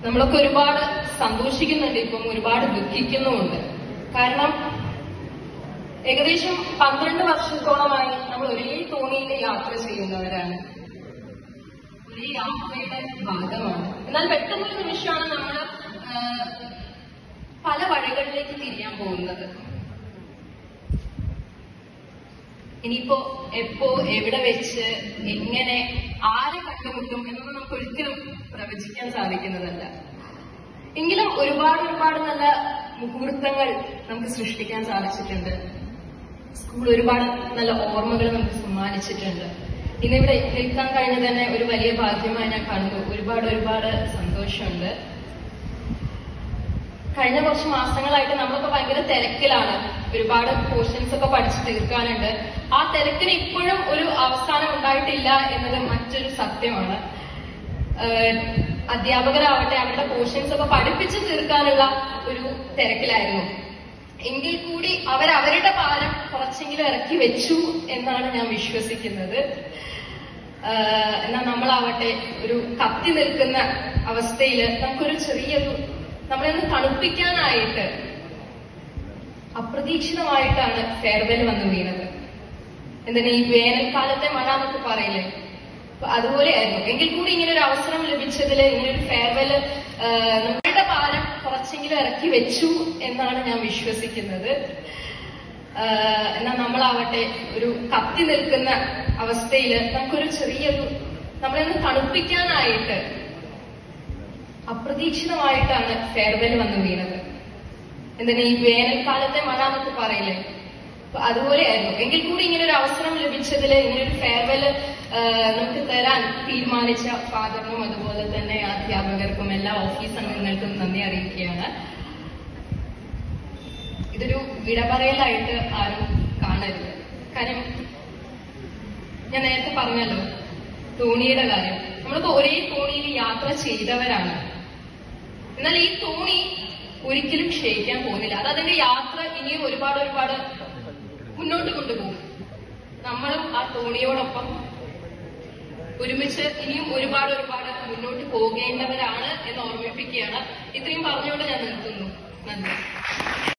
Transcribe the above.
നമ്മളൊക്കെ ഒരുപാട് സന്തോഷിക്കുന്നുണ്ട് ഇപ്പം ഒരുപാട് ദുഃഖിക്കുന്നുമുണ്ട് കാരണം ഏകദേശം പന്ത്രണ്ട് വർഷത്തോളമായി നമ്മൾ ഒരേ തോണിയിൽ യാത്ര ചെയ്യുന്നവരാണ് ഒരേ യാത്രയുടെ ഭാഗമാണ് എന്നാൽ പെട്ടെന്നൊരു നിമിഷമാണ് നമ്മൾ പല വഴികളിലേക്ക് തിരിയാൻ പോകുന്നത് ഇനിയിപ്പോ എപ്പോ എവിടെ വെച്ച് എങ്ങനെ ആരെ കണ്ടുമുട്ടും എന്നൊന്നും നമുക്ക് ഒരിക്കലും പ്രവചിക്കാൻ സാധിക്കുന്നതല്ല എങ്കിലും ഒരുപാട് ഒരുപാട് നല്ല മുഹൂർത്തങ്ങൾ നമുക്ക് സൃഷ്ടിക്കാൻ സാധിച്ചിട്ടുണ്ട് സ്കൂൾ ഒരുപാട് നല്ല ഓർമ്മകൾ നമുക്ക് സമ്മാനിച്ചിട്ടുണ്ട് ഇന്നിവിടെ നിൽക്കാൻ കഴിഞ്ഞത് തന്നെ ഒരു വലിയ ഭാഗ്യമായി ഞാൻ കണ്ടു ഒരുപാട് ഒരുപാട് സന്തോഷമുണ്ട് കഴിഞ്ഞ കുറച്ച് മാസങ്ങളായിട്ട് നമ്മളൊക്കെ ഭയങ്കര തിരക്കിലാണ് ഒരുപാട് പോർഷൻസ് ഒക്കെ പഠിച്ചു തീർക്കാനുണ്ട് ആ തിരക്കിന് ഇപ്പോഴും ഒരു അവസാനം ഉണ്ടായിട്ടില്ല എന്നത് മറ്റൊരു സത്യമാണ് ഏഹ് അധ്യാപകരാവട്ടെ അവരുടെ പോർഷൻസ് ഒക്കെ പഠിപ്പിച്ചു തീർക്കാനുള്ള ഒരു തിരക്കിലായിരുന്നു എങ്കിൽ കൂടി അവർ അവരുടെ ഭാരം കുറച്ചെങ്കിലും ഇറക്കി വെച്ചു എന്നാണ് ഞാൻ വിശ്വസിക്കുന്നത് ആഹ് എന്നാൽ നമ്മളാവട്ടെ ഒരു കത്തി നിൽക്കുന്ന അവസ്ഥയിൽ നമുക്കൊരു ചെറിയൊരു നമ്മളെന്ന് തണുപ്പിക്കാനായിട്ട് അപ്രതീക്ഷിതമായിട്ടാണ് ഫെയർവെൽ വന്നു വീണത് എന്തിനാ ഈ വേനൽക്കാലത്തെ മഴ എന്നൊക്കെ പറയില്ലേ അപ്പൊ അതുപോലെയായിരുന്നു എങ്കിൽ കൂടി ഇങ്ങനെ ഒരു അവസരം ലഭിച്ചതിൽ ഇങ്ങനെ ഒരു ഫെയർവെൽ നമ്മളുടെ ഭാരം കുറച്ചെങ്കിലും ഇറക്കി വെച്ചു എന്നാണ് ഞാൻ വിശ്വസിക്കുന്നത് ആഹ് എന്നാൽ നമ്മളാവട്ടെ ഒരു കത്തി നിൽക്കുന്ന അവസ്ഥയിൽ നമുക്കൊരു ചെറിയൊരു നമ്മളെന്ന് തണുപ്പിക്കാനായിട്ട് അപ്രതീക്ഷിതമായിട്ടാണ് ഫെയർവെൽ വന്നു വീണത് എന്തിനാ ഈ വേനൽക്കാലത്തെ മഴ എന്നൊക്കെ പറയില്ലേ അപ്പൊ അതുപോലെയായിരുന്നു എങ്കിൽ കൂടി ഇങ്ങനെ ഒരു അവസരം ലഭിച്ചതിൽ ഇങ്ങനെ ഒരു ഫെയർവെൽ നമുക്ക് തരാൻ തീരുമാനിച്ച ഫാദറിനും അതുപോലെ തന്നെ അധ്യാപകർക്കും എല്ലാ ഓഫീസ് അംഗങ്ങൾക്കും നന്ദി അറിയിക്കുകയാണ് ഇതൊരു വിടപറയലായിട്ട് ആരും കാണരുത് കാര്യം ഞാൻ നേരത്തെ പറഞ്ഞല്ലോ തോണിയുടെ കാര്യം നമ്മളിപ്പോ ഒരേ തോണിയിൽ യാത്ര ചെയ്തവരാണ് എന്നാൽ ഈ തോണി ഒരിക്കലും ക്ഷയിക്കാൻ പോകുന്നില്ല അത് അതിന്റെ യാത്ര ഇനിയും ഒരുപാട് ഒരുപാട് മുന്നോട്ട് കൊണ്ടുപോകും നമ്മളും ആ തോണിയോടൊപ്പം ഒരുമിച്ച് ഇനിയും ഒരുപാട് ഒരുപാട് മുന്നോട്ട് പോകേണ്ടവരാണ് എന്ന് ഓർമ്മിപ്പിക്കുകയാണ് ഇത്രയും പറഞ്ഞുകൊണ്ട് ഞാൻ നിർത്തുന്നു നന്ദി